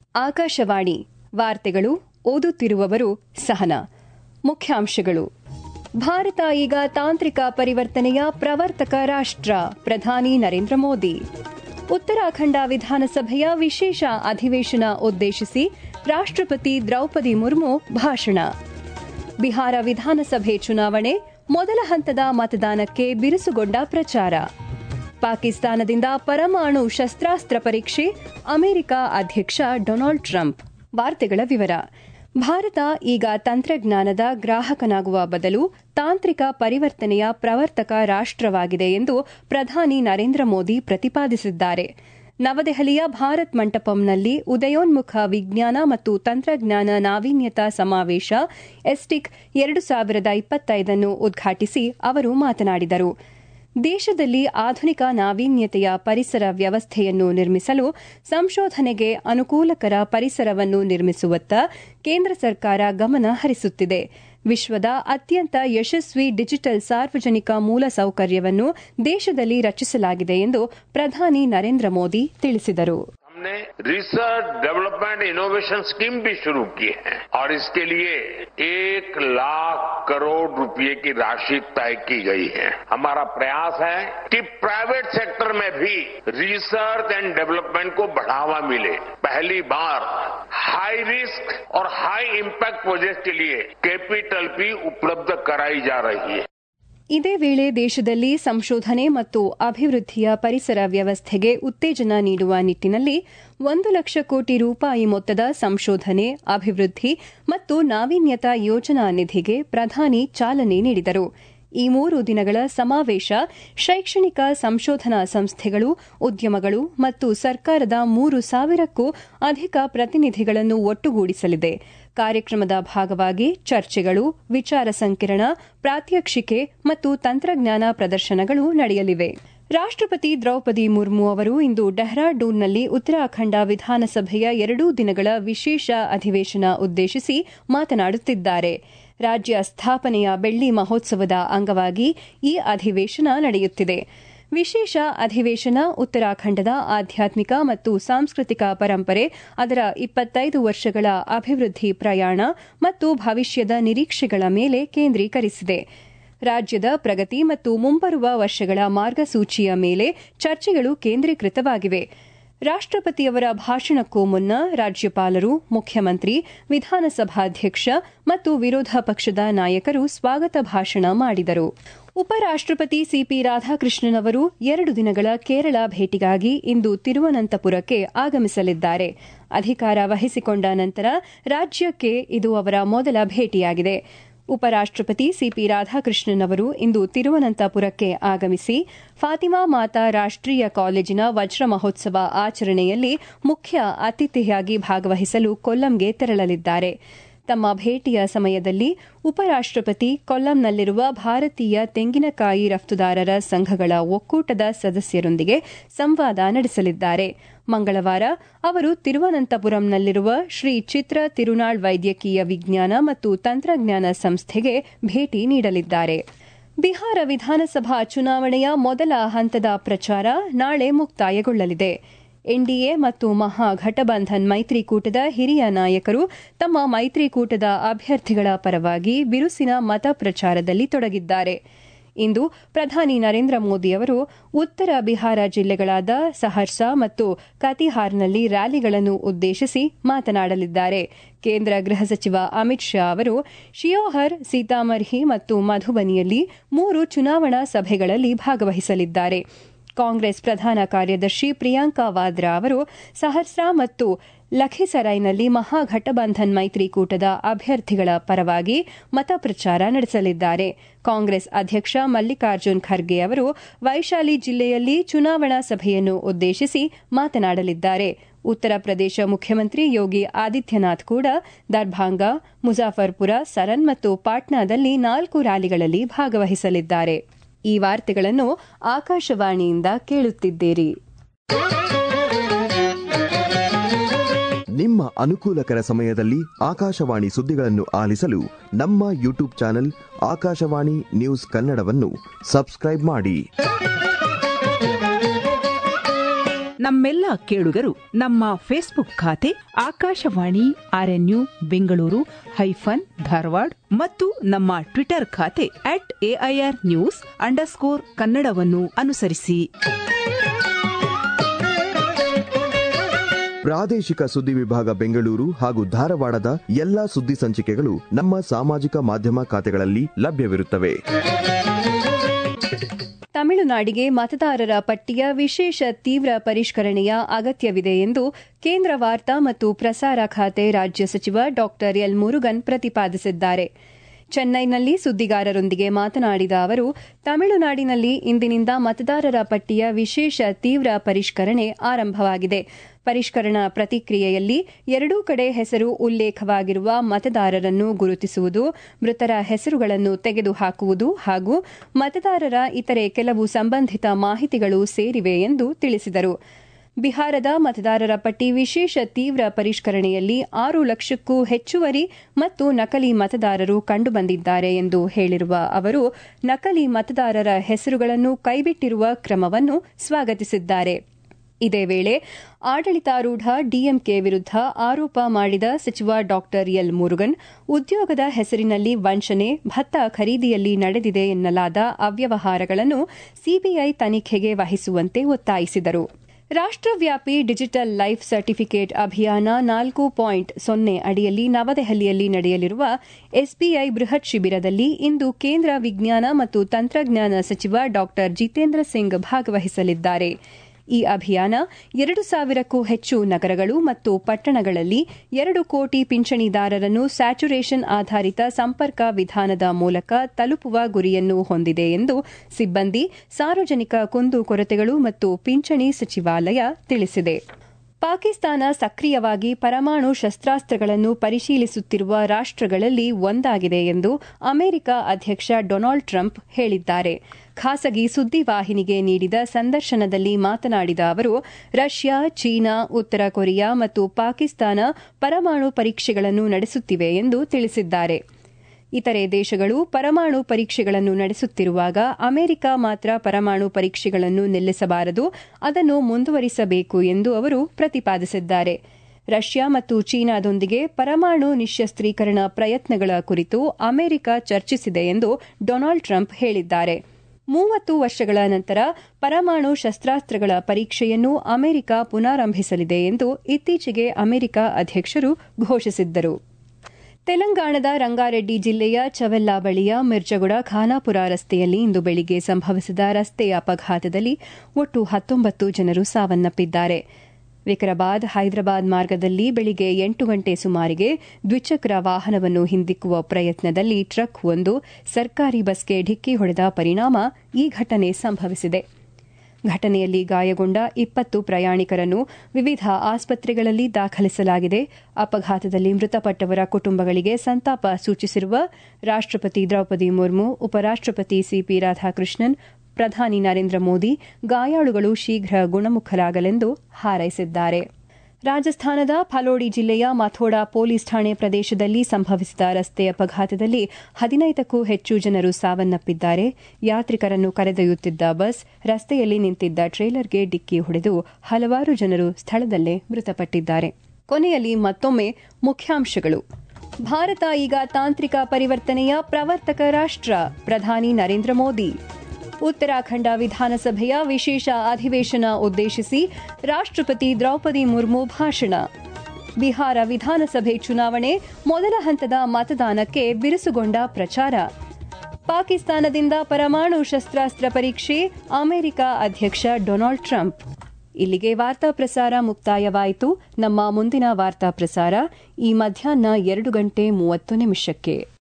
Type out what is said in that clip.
ಆಕಾಶವಾಣಿ ವಾರ್ತೆಗಳು ಓದುತ್ತಿರುವವರು ಸಹನ ಮುಖ್ಯಾಂಶಗಳು ಭಾರತ ಈಗ ತಾಂತ್ರಿಕ ಪರಿವರ್ತನೆಯ ಪ್ರವರ್ತಕ ರಾಷ್ಟ್ರ ಪ್ರಧಾನಿ ನರೇಂದ್ರ ಮೋದಿ ಉತ್ತರಾಖಂಡ ವಿಧಾನಸಭೆಯ ವಿಶೇಷ ಅಧಿವೇಶನ ಉದ್ದೇಶಿಸಿ ರಾಷ್ಟ್ರಪತಿ ದ್ರೌಪದಿ ಮುರ್ಮು ಭಾಷಣ ಬಿಹಾರ ವಿಧಾನಸಭೆ ಚುನಾವಣೆ ಮೊದಲ ಹಂತದ ಮತದಾನಕ್ಕೆ ಬಿರುಸುಗೊಂಡ ಪ್ರಚಾರ ಪಾಕಿಸ್ತಾನದಿಂದ ಪರಮಾಣು ಶಸ್ತ್ರಾಸ್ತ್ರ ಪರೀಕ್ಷೆ ಅಮೆರಿಕ ಅಧ್ಯಕ್ಷ ಡೊನಾಲ್ಡ್ ಟ್ರಂಪ್ ವಾರ್ತೆಗಳ ವಿವರ ಭಾರತ ಈಗ ತಂತ್ರಜ್ಞಾನದ ಗ್ರಾಹಕನಾಗುವ ಬದಲು ತಾಂತ್ರಿಕ ಪರಿವರ್ತನೆಯ ಪ್ರವರ್ತಕ ರಾಷ್ಟವಾಗಿದೆ ಎಂದು ಪ್ರಧಾನಿ ನರೇಂದ್ರ ಮೋದಿ ಪ್ರತಿಪಾದಿಸಿದ್ದಾರೆ ನವದೆಹಲಿಯ ಭಾರತ್ ಮಂಟಪಂನಲ್ಲಿ ಉದಯೋನ್ಮುಖ ವಿಜ್ಞಾನ ಮತ್ತು ತಂತ್ರಜ್ಞಾನ ನಾವೀನ್ಯತಾ ಸಮಾವೇಶ ಎಸ್ಟಿಕ್ ಎರಡು ಸಾವಿರದ ಇಪ್ಪತ್ತೈದನ್ನು ಉದ್ಘಾಟಿಸಿ ಅವರು ಮಾತನಾಡಿದರು ದೇಶದಲ್ಲಿ ಆಧುನಿಕ ನಾವೀನ್ಯತೆಯ ಪರಿಸರ ವ್ಯವಸ್ಥೆಯನ್ನು ನಿರ್ಮಿಸಲು ಸಂಶೋಧನೆಗೆ ಅನುಕೂಲಕರ ಪರಿಸರವನ್ನು ನಿರ್ಮಿಸುವತ್ತ ಕೇಂದ್ರ ಸರ್ಕಾರ ಗಮನ ಹರಿಸುತ್ತಿದೆ ವಿಶ್ವದ ಅತ್ಯಂತ ಯಶಸ್ವಿ ಡಿಜಿಟಲ್ ಸಾರ್ವಜನಿಕ ಮೂಲಸೌಕರ್ಯವನ್ನು ದೇಶದಲ್ಲಿ ರಚಿಸಲಾಗಿದೆ ಎಂದು ಪ್ರಧಾನಿ ನರೇಂದ್ರ ಮೋದಿ ತಿಳಿಸಿದರು हमने रिसर्च डेवलपमेंट इनोवेशन स्कीम भी शुरू की है और इसके लिए एक लाख करोड़ रुपए की राशि तय की गई है हमारा प्रयास है कि प्राइवेट सेक्टर में भी रिसर्च एंड डेवलपमेंट को बढ़ावा मिले पहली बार हाई रिस्क और हाई इम्पैक्ट प्रोजेक्ट के लिए कैपिटल भी उपलब्ध कराई जा रही है ಇದೇ ವೇಳೆ ದೇಶದಲ್ಲಿ ಸಂಶೋಧನೆ ಮತ್ತು ಅಭಿವೃದ್ಧಿಯ ಪರಿಸರ ವ್ಯವಸ್ಥೆಗೆ ಉತ್ತೇಜನ ನೀಡುವ ನಿಟ್ಟಿನಲ್ಲಿ ಒಂದು ಲಕ್ಷ ಕೋಟಿ ರೂಪಾಯಿ ಮೊತ್ತದ ಸಂಶೋಧನೆ ಅಭಿವೃದ್ಧಿ ಮತ್ತು ನಾವೀನ್ಯತಾ ಯೋಜನಾ ನಿಧಿಗೆ ಪ್ರಧಾನಿ ಚಾಲನೆ ನೀಡಿದರು ಈ ಮೂರು ದಿನಗಳ ಸಮಾವೇಶ ಶೈಕ್ಷಣಿಕ ಸಂಶೋಧನಾ ಸಂಸ್ಥೆಗಳು ಉದ್ಯಮಗಳು ಮತ್ತು ಸರ್ಕಾರದ ಮೂರು ಸಾವಿರಕ್ಕೂ ಅಧಿಕ ಪ್ರತಿನಿಧಿಗಳನ್ನು ಒಟ್ಟುಗೂಡಿಸಲಿದೆ ಕಾರ್ಯಕ್ರಮದ ಭಾಗವಾಗಿ ಚರ್ಚೆಗಳು ವಿಚಾರ ಸಂಕಿರಣ ಪ್ರಾತ್ಯಕ್ಷಿಕೆ ಮತ್ತು ತಂತ್ರಜ್ಞಾನ ಪ್ರದರ್ಶನಗಳು ನಡೆಯಲಿವೆ ರಾಷ್ಟ್ರಪತಿ ದ್ರೌಪದಿ ಮುರ್ಮು ಅವರು ಇಂದು ಡೆಹ್ರಾಡೂನ್ನಲ್ಲಿ ಉತ್ತರಾಖಂಡ ವಿಧಾನಸಭೆಯ ಎರಡೂ ದಿನಗಳ ವಿಶೇಷ ಅಧಿವೇಶನ ಉದ್ದೇಶಿಸಿ ಮಾತನಾಡುತ್ತಿದ್ದಾರೆ ರಾಜ್ಯ ಸ್ಥಾಪನೆಯ ಬೆಳ್ಳಿ ಮಹೋತ್ಸವದ ಅಂಗವಾಗಿ ಈ ಅಧಿವೇಶನ ನಡೆಯುತ್ತಿದೆ ವಿಶೇಷ ಅಧಿವೇಶನ ಉತ್ತರಾಖಂಡದ ಆಧ್ಯಾತ್ಮಿಕ ಮತ್ತು ಸಾಂಸ್ಕೃತಿಕ ಪರಂಪರೆ ಅದರ ಇಪ್ಪತ್ತೈದು ವರ್ಷಗಳ ಅಭಿವೃದ್ಧಿ ಪ್ರಯಾಣ ಮತ್ತು ಭವಿಷ್ಯದ ನಿರೀಕ್ಷೆಗಳ ಮೇಲೆ ಕೇಂದ್ರೀಕರಿಸಿದೆ ರಾಜ್ಯದ ಪ್ರಗತಿ ಮತ್ತು ಮುಂಬರುವ ವರ್ಷಗಳ ಮಾರ್ಗಸೂಚಿಯ ಮೇಲೆ ಚರ್ಚೆಗಳು ಕೇಂದ್ರೀಕೃತವಾಗಿವೆ ರಾಷ್ಟ್ರಪತಿಯವರ ಭಾಷಣಕ್ಕೂ ಮುನ್ನ ರಾಜ್ಯಪಾಲರು ಮುಖ್ಯಮಂತ್ರಿ ವಿಧಾನಸಭಾಧ್ಯಕ್ಷ ಮತ್ತು ವಿರೋಧ ಪಕ್ಷದ ನಾಯಕರು ಸ್ವಾಗತ ಭಾಷಣ ಮಾಡಿದರು ಉಪರಾಷ್ಟ್ರಪತಿ ಸಿಪಿ ರಾಧಾಕೃಷ್ಣನ್ ಅವರು ಎರಡು ದಿನಗಳ ಕೇರಳ ಭೇಟಿಗಾಗಿ ಇಂದು ತಿರುವನಂತಪುರಕ್ಕೆ ಆಗಮಿಸಲಿದ್ದಾರೆ ಅಧಿಕಾರ ವಹಿಸಿಕೊಂಡ ನಂತರ ರಾಜ್ಯಕ್ಕೆ ಇದು ಅವರ ಮೊದಲ ಭೇಟಿಯಾಗಿದೆ ಉಪರಾಷ್ಟ್ರಪತಿ ಸಿಪಿ ರಾಧಾಕೃಷ್ಣನ್ ಅವರು ಇಂದು ತಿರುವನಂತಪುರಕ್ಕೆ ಆಗಮಿಸಿ ಫಾತಿಮಾ ಮಾತಾ ರಾಷ್ಟೀಯ ಕಾಲೇಜಿನ ವಜ್ರ ಮಹೋತ್ಸವ ಆಚರಣೆಯಲ್ಲಿ ಮುಖ್ಯ ಅತಿಥಿಯಾಗಿ ಭಾಗವಹಿಸಲು ಕೊಲ್ಲಂಗೆ ತೆರಳಲಿದ್ದಾರೆ ತಮ್ಮ ಭೇಟಿಯ ಸಮಯದಲ್ಲಿ ಉಪರಾಷ್ಟ್ರಪತಿ ಕೊಲ್ಲಂನಲ್ಲಿರುವ ಭಾರತೀಯ ತೆಂಗಿನಕಾಯಿ ರಫ್ತುದಾರರ ಸಂಘಗಳ ಒಕ್ಕೂಟದ ಸದಸ್ಯರೊಂದಿಗೆ ಸಂವಾದ ನಡೆಸಲಿದ್ದಾರೆ ಮಂಗಳವಾರ ಅವರು ತಿರುವನಂತಪುರಂನಲ್ಲಿರುವ ಶ್ರೀ ಚಿತ್ರ ತಿರುನಾಳ್ ವೈದ್ಯಕೀಯ ವಿಜ್ಞಾನ ಮತ್ತು ತಂತ್ರಜ್ಞಾನ ಸಂಸ್ಥೆಗೆ ಭೇಟಿ ನೀಡಲಿದ್ದಾರೆ ಬಿಹಾರ ವಿಧಾನಸಭಾ ಚುನಾವಣೆಯ ಮೊದಲ ಹಂತದ ಪ್ರಚಾರ ನಾಳೆ ಮುಕ್ತಾಯಗೊಳ್ಳಲಿದೆ ಎನ್ಡಿಎ ಮತ್ತು ಮಹಾಘಟಬಂಧನ್ ಮೈತ್ರಿಕೂಟದ ಹಿರಿಯ ನಾಯಕರು ತಮ್ಮ ಮೈತ್ರಿಕೂಟದ ಅಭ್ಯರ್ಥಿಗಳ ಪರವಾಗಿ ಬಿರುಸಿನ ಮತ ಪ್ರಚಾರದಲ್ಲಿ ತೊಡಗಿದ್ದಾರೆ ಇಂದು ಪ್ರಧಾನಿ ನರೇಂದ್ರ ಮೋದಿ ಅವರು ಉತ್ತರ ಬಿಹಾರ ಜಿಲ್ಲೆಗಳಾದ ಸಹರ್ಸಾ ಮತ್ತು ಕತಿಹಾರ್ನಲ್ಲಿ ರ್ಯಾಲಿಗಳನ್ನು ಉದ್ದೇಶಿಸಿ ಮಾತನಾಡಲಿದ್ದಾರೆ ಕೇಂದ್ರ ಗೃಹ ಸಚಿವ ಅಮಿತ್ ಶಾ ಅವರು ಶಿಯೋಹರ್ ಸೀತಾಮರ್ಹಿ ಮತ್ತು ಮಧುಬನಿಯಲ್ಲಿ ಮೂರು ಚುನಾವಣಾ ಸಭೆಗಳಲ್ಲಿ ಭಾಗವಹಿಸಲಿದ್ದಾರೆ ಕಾಂಗ್ರೆಸ್ ಪ್ರಧಾನ ಕಾರ್ಯದರ್ಶಿ ಪ್ರಿಯಾಂಕಾ ವಾದ್ರಾ ಅವರು ಸಹರ್ಸಾ ಮತ್ತು ಲಖಿಸರೈನಲ್ಲಿ ಮಹಾಘಟಬಂಧನ್ ಮೈತ್ರಿಕೂಟದ ಅಭ್ಯರ್ಥಿಗಳ ಪರವಾಗಿ ಮತ ಪ್ರಚಾರ ನಡೆಸಲಿದ್ದಾರೆ ಕಾಂಗ್ರೆಸ್ ಅಧ್ಯಕ್ಷ ಮಲ್ಲಿಕಾರ್ಜುನ್ ಖರ್ಗೆ ಅವರು ವೈಶಾಲಿ ಜಿಲ್ಲೆಯಲ್ಲಿ ಚುನಾವಣಾ ಸಭೆಯನ್ನು ಉದ್ದೇಶಿಸಿ ಮಾತನಾಡಲಿದ್ದಾರೆ ಉತ್ತರ ಪ್ರದೇಶ ಮುಖ್ಯಮಂತ್ರಿ ಯೋಗಿ ಆದಿತ್ಯನಾಥ್ ಕೂಡ ದರ್ಭಾಂಗ ಮುಜಾಫರ್ಪುರ ಸರನ್ ಮತ್ತು ಪಾಟ್ನಾದಲ್ಲಿ ನಾಲ್ಕು ರ್ಯಾಲಿಗಳಲ್ಲಿ ಭಾಗವಹಿಸಲಿದ್ದಾರೆ ಈ ವಾರ್ತೆಗಳನ್ನು ಆಕಾಶವಾಣಿಯಿಂದ ಕೇಳುತ್ತಿದ್ದೀರಿ ನಿಮ್ಮ ಅನುಕೂಲಕರ ಸಮಯದಲ್ಲಿ ಆಕಾಶವಾಣಿ ಸುದ್ದಿಗಳನ್ನು ಆಲಿಸಲು ನಮ್ಮ ಯೂಟ್ಯೂಬ್ ಚಾನೆಲ್ ಆಕಾಶವಾಣಿ ನ್ಯೂಸ್ ಕನ್ನಡವನ್ನು ಸಬ್ಸ್ಕ್ರೈಬ್ ಮಾಡಿ ನಮ್ಮೆಲ್ಲ ಕೇಳುಗರು ನಮ್ಮ ಫೇಸ್ಬುಕ್ ಖಾತೆ ಆಕಾಶವಾಣಿ ಆರ್ಎನ್ಯು ಬೆಂಗಳೂರು ಹೈಫನ್ ಧಾರವಾಡ ಮತ್ತು ನಮ್ಮ ಟ್ವಿಟರ್ ಖಾತೆ ಅಟ್ ಎಐಆರ್ ನ್ಯೂಸ್ ಅಂಡರ್ಸ್ಕೋರ್ ಕನ್ನಡವನ್ನು ಅನುಸರಿಸಿ ಪ್ರಾದೇಶಿಕ ಸುದ್ದಿ ವಿಭಾಗ ಬೆಂಗಳೂರು ಹಾಗೂ ಧಾರವಾಡದ ಎಲ್ಲಾ ಸುದ್ದಿ ಸಂಚಿಕೆಗಳು ನಮ್ಮ ಸಾಮಾಜಿಕ ಮಾಧ್ಯಮ ಖಾತೆಗಳಲ್ಲಿ ಲಭ್ಯವಿರುತ್ತವೆ ತಮಿಳುನಾಡಿಗೆ ಮತದಾರರ ಪಟ್ಟಿಯ ವಿಶೇಷ ತೀವ್ರ ಪರಿಷ್ಕರಣೆಯ ಅಗತ್ಯವಿದೆ ಎಂದು ಕೇಂದ್ರ ವಾರ್ತಾ ಮತ್ತು ಪ್ರಸಾರ ಖಾತೆ ರಾಜ್ಯ ಸಚಿವ ಡಾ ಎಲ್ ಮುರುಗನ್ ಪ್ರತಿಪಾದಿಸಿದ್ದಾರೆ ಚೆನ್ನೈನಲ್ಲಿ ಸುದ್ದಿಗಾರರೊಂದಿಗೆ ಮಾತನಾಡಿದ ಅವರು ತಮಿಳುನಾಡಿನಲ್ಲಿ ಇಂದಿನಿಂದ ಮತದಾರರ ಪಟ್ಟಿಯ ವಿಶೇಷ ತೀವ್ರ ಪರಿಷ್ಕರಣೆ ಆರಂಭವಾಗಿದೆ ಪರಿಷ್ಕರಣಾ ಪ್ರತಿಕ್ರಿಯೆಯಲ್ಲಿ ಎರಡೂ ಕಡೆ ಹೆಸರು ಉಲ್ಲೇಖವಾಗಿರುವ ಮತದಾರರನ್ನು ಗುರುತಿಸುವುದು ಮೃತರ ಹೆಸರುಗಳನ್ನು ತೆಗೆದುಹಾಕುವುದು ಹಾಗೂ ಮತದಾರರ ಇತರೆ ಕೆಲವು ಸಂಬಂಧಿತ ಮಾಹಿತಿಗಳು ಸೇರಿವೆ ಎಂದು ತಿಳಿಸಿದರು ಬಿಹಾರದ ಮತದಾರರ ಪಟ್ಟಿ ವಿಶೇಷ ತೀವ್ರ ಪರಿಷ್ಕರಣೆಯಲ್ಲಿ ಆರು ಲಕ್ಷಕ್ಕೂ ಹೆಚ್ಚುವರಿ ಮತ್ತು ನಕಲಿ ಮತದಾರರು ಕಂಡುಬಂದಿದ್ದಾರೆ ಎಂದು ಹೇಳಿರುವ ಅವರು ನಕಲಿ ಮತದಾರರ ಹೆಸರುಗಳನ್ನು ಕೈಬಿಟ್ಟಿರುವ ಕ್ರಮವನ್ನು ಸ್ವಾಗತಿಸಿದ್ದಾರೆ ಇದೇ ವೇಳೆ ಆಡಳಿತಾರೂಢ ಡಿಎಂಕೆ ವಿರುದ್ಧ ಆರೋಪ ಮಾಡಿದ ಸಚಿವ ಡಾ ಎಲ್ ಮುರುಗನ್ ಉದ್ಯೋಗದ ಹೆಸರಿನಲ್ಲಿ ವಂಚನೆ ಭತ್ತ ಖರೀದಿಯಲ್ಲಿ ನಡೆದಿದೆ ಎನ್ನಲಾದ ಅವ್ಯವಹಾರಗಳನ್ನು ಸಿಬಿಐ ತನಿಖೆಗೆ ವಹಿಸುವಂತೆ ಒತ್ತಾಯಿಸಿದರು ರಾಷ್ಟ್ರವ್ಯಾಪಿ ಡಿಜಿಟಲ್ ಲೈಫ್ ಸರ್ಟಿಫಿಕೇಟ್ ಅಭಿಯಾನ ನಾಲ್ಕು ಪಾಯಿಂಟ್ ಸೊನ್ನೆ ಅಡಿಯಲ್ಲಿ ನವದೆಹಲಿಯಲ್ಲಿ ನಡೆಯಲಿರುವ ಎಸ್ಬಿಐ ಬೃಹತ್ ಶಿಬಿರದಲ್ಲಿ ಇಂದು ಕೇಂದ್ರ ವಿಜ್ಞಾನ ಮತ್ತು ತಂತ್ರಜ್ಞಾನ ಸಚಿವ ಡಾ ಜಿತೇಂದ್ರ ಸಿಂಗ್ ಭಾಗವಹಿಸಲಿದ್ದಾರೆ ಈ ಅಭಿಯಾನ ಎರಡು ಸಾವಿರಕ್ಕೂ ಹೆಚ್ಚು ನಗರಗಳು ಮತ್ತು ಪಟ್ಟಣಗಳಲ್ಲಿ ಎರಡು ಕೋಟಿ ಪಿಂಚಣಿದಾರರನ್ನು ಸ್ಯಾಚುರೇಷನ್ ಆಧಾರಿತ ಸಂಪರ್ಕ ವಿಧಾನದ ಮೂಲಕ ತಲುಪುವ ಗುರಿಯನ್ನು ಹೊಂದಿದೆ ಎಂದು ಸಿಬ್ಬಂದಿ ಸಾರ್ವಜನಿಕ ಕುಂದುಕೊರತೆಗಳು ಮತ್ತು ಪಿಂಚಣಿ ಸಚಿವಾಲಯ ತಿಳಿಸಿದೆ ಪಾಕಿಸ್ತಾನ ಸಕ್ರಿಯವಾಗಿ ಪರಮಾಣು ಶಸ್ತ್ರಾಸ್ತ್ರಗಳನ್ನು ಪರಿಶೀಲಿಸುತ್ತಿರುವ ರಾಷ್ಟಗಳಲ್ಲಿ ಒಂದಾಗಿದೆ ಎಂದು ಅಮೆರಿಕ ಅಧ್ಯಕ್ಷ ಡೊನಾಲ್ಡ್ ಟ್ರಂಪ್ ಹೇಳಿದ್ದಾರೆ ಖಾಸಗಿ ಸುದ್ದಿವಾಹಿನಿಗೆ ನೀಡಿದ ಸಂದರ್ಶನದಲ್ಲಿ ಮಾತನಾಡಿದ ಅವರು ರಷ್ಯಾ ಚೀನಾ ಉತ್ತರ ಕೊರಿಯಾ ಮತ್ತು ಪಾಕಿಸ್ತಾನ ಪರಮಾಣು ಪರೀಕ್ಷೆಗಳನ್ನು ನಡೆಸುತ್ತಿವೆ ಎಂದು ತಿಳಿಸಿದ್ದಾರೆ ಇತರೆ ದೇಶಗಳು ಪರಮಾಣು ಪರೀಕ್ಷೆಗಳನ್ನು ನಡೆಸುತ್ತಿರುವಾಗ ಅಮೆರಿಕ ಮಾತ್ರ ಪರಮಾಣು ಪರೀಕ್ಷೆಗಳನ್ನು ನಿಲ್ಲಿಸಬಾರದು ಅದನ್ನು ಮುಂದುವರಿಸಬೇಕು ಎಂದು ಅವರು ಪ್ರತಿಪಾದಿಸಿದ್ದಾರೆ ರಷ್ಯಾ ಮತ್ತು ಚೀನಾದೊಂದಿಗೆ ಪರಮಾಣು ನಿಶ್ಯಸ್ತ್ರೀಕರಣ ಪ್ರಯತ್ನಗಳ ಕುರಿತು ಅಮೆರಿಕ ಚರ್ಚಿಸಿದೆ ಎಂದು ಡೊನಾಲ್ಡ್ ಟ್ರಂಪ್ ಹೇಳಿದ್ದಾರೆ ಮೂವತ್ತು ವರ್ಷಗಳ ನಂತರ ಪರಮಾಣು ಶಸ್ತ್ರಾಸ್ತ್ರಗಳ ಪರೀಕ್ಷೆಯನ್ನು ಅಮೆರಿಕ ಪುನಾರಂಭಿಸಲಿದೆ ಎಂದು ಇತ್ತೀಚೆಗೆ ಅಮೆರಿಕ ಅಧ್ಯಕ್ಷರು ಘೋಷಿಸಿದ್ದರು ತೆಲಂಗಾಣದ ರಂಗಾರೆಡ್ಡಿ ಜಿಲ್ಲೆಯ ಚವೆಲ್ಲಾ ಬಳಿಯ ಮಿರ್ಜಗುಡ ಖಾನಾಪುರ ರಸ್ತೆಯಲ್ಲಿ ಇಂದು ಬೆಳಿಗ್ಗೆ ಸಂಭವಿಸಿದ ರಸ್ತೆ ಅಪಘಾತದಲ್ಲಿ ಒಟ್ಟು ಹತ್ತೊಂಬತ್ತು ಜನರು ಸಾವನ್ನಪ್ಪಿದ್ದಾರೆ ವಿಕರಾಬಾದ್ ಹೈದರಾಬಾದ್ ಮಾರ್ಗದಲ್ಲಿ ಬೆಳಿಗ್ಗೆ ಎಂಟು ಗಂಟೆ ಸುಮಾರಿಗೆ ದ್ವಿಚಕ್ರ ವಾಹನವನ್ನು ಹಿಂದಿಕ್ಕುವ ಪ್ರಯತ್ನದಲ್ಲಿ ಟ್ರಕ್ ಒಂದು ಸರ್ಕಾರಿ ಬಸ್ಗೆ ಡಿಕ್ಕಿ ಹೊಡೆದ ಪರಿಣಾಮ ಈ ಘಟನೆ ಸಂಭವಿಸಿದೆ ಘಟನೆಯಲ್ಲಿ ಗಾಯಗೊಂಡ ಇಪ್ಪತ್ತು ಪ್ರಯಾಣಿಕರನ್ನು ವಿವಿಧ ಆಸ್ಪತ್ರೆಗಳಲ್ಲಿ ದಾಖಲಿಸಲಾಗಿದೆ ಅಪಘಾತದಲ್ಲಿ ಮೃತಪಟ್ಟವರ ಕುಟುಂಬಗಳಿಗೆ ಸಂತಾಪ ಸೂಚಿಸಿರುವ ರಾಷ್ಟಪತಿ ದ್ರೌಪದಿ ಮುರ್ಮು ಉಪರಾಷ್ಟಪತಿ ಸಿಪಿ ರಾಧಾಕೃಷ್ಣನ್ ಪ್ರಧಾನಿ ನರೇಂದ್ರ ಮೋದಿ ಗಾಯಾಳುಗಳು ಶೀಘ್ರ ಗುಣಮುಖರಾಗಲೆಂದು ಹಾರೈಸಿದ್ದಾರೆ ರಾಜಸ್ಥಾನದ ಫಲೋಡಿ ಜಿಲ್ಲೆಯ ಮಥೋಡಾ ಪೊಲೀಸ್ ಠಾಣೆ ಪ್ರದೇಶದಲ್ಲಿ ಸಂಭವಿಸಿದ ರಸ್ತೆ ಅಪಘಾತದಲ್ಲಿ ಹದಿನೈದಕ್ಕೂ ಹೆಚ್ಚು ಜನರು ಸಾವನ್ನಪ್ಪಿದ್ದಾರೆ ಯಾತ್ರಿಕರನ್ನು ಕರೆದೊಯ್ಯುತ್ತಿದ್ದ ಬಸ್ ರಸ್ತೆಯಲ್ಲಿ ನಿಂತಿದ್ದ ಟ್ರೇಲರ್ಗೆ ಡಿಕ್ಕಿ ಹೊಡೆದು ಹಲವಾರು ಜನರು ಸ್ಥಳದಲ್ಲೇ ಮೃತಪಟ್ಟಿದ್ದಾರೆ ಕೊನೆಯಲ್ಲಿ ಮತ್ತೊಮ್ಮೆ ಮುಖ್ಯಾಂಶಗಳು ಭಾರತ ಈಗ ತಾಂತ್ರಿಕ ಪರಿವರ್ತನೆಯ ಪ್ರವರ್ತಕ ರಾಷ್ಟ್ರ ಪ್ರಧಾನಿ ನರೇಂದ್ರ ಮೋದಿ ಉತ್ತರಾಖಂಡ ವಿಧಾನಸಭೆಯ ವಿಶೇಷ ಅಧಿವೇಶನ ಉದ್ದೇಶಿಸಿ ರಾಷ್ಟ್ರಪತಿ ದ್ರೌಪದಿ ಮುರ್ಮು ಭಾಷಣ ಬಿಹಾರ ವಿಧಾನಸಭೆ ಚುನಾವಣೆ ಮೊದಲ ಹಂತದ ಮತದಾನಕ್ಕೆ ಬಿರುಸುಗೊಂಡ ಪ್ರಚಾರ ಪಾಕಿಸ್ತಾನದಿಂದ ಪರಮಾಣು ಶಸ್ತ್ರಾಸ್ತ್ರ ಪರೀಕ್ಷೆ ಅಮೆರಿಕ ಅಧ್ಯಕ್ಷ ಡೊನಾಲ್ಡ್ ಟ್ರಂಪ್ ಇಲ್ಲಿಗೆ ವಾರ್ತಾ ಪ್ರಸಾರ ಮುಕ್ತಾಯವಾಯಿತು ನಮ್ಮ ಮುಂದಿನ ವಾರ್ತಾ ಪ್ರಸಾರ ಈ ಮಧ್ಯಾಹ್ನ ಎರಡು ಗಂಟೆ ಮೂವತ್ತು ನಿಮಿಷಕ್ಕೆ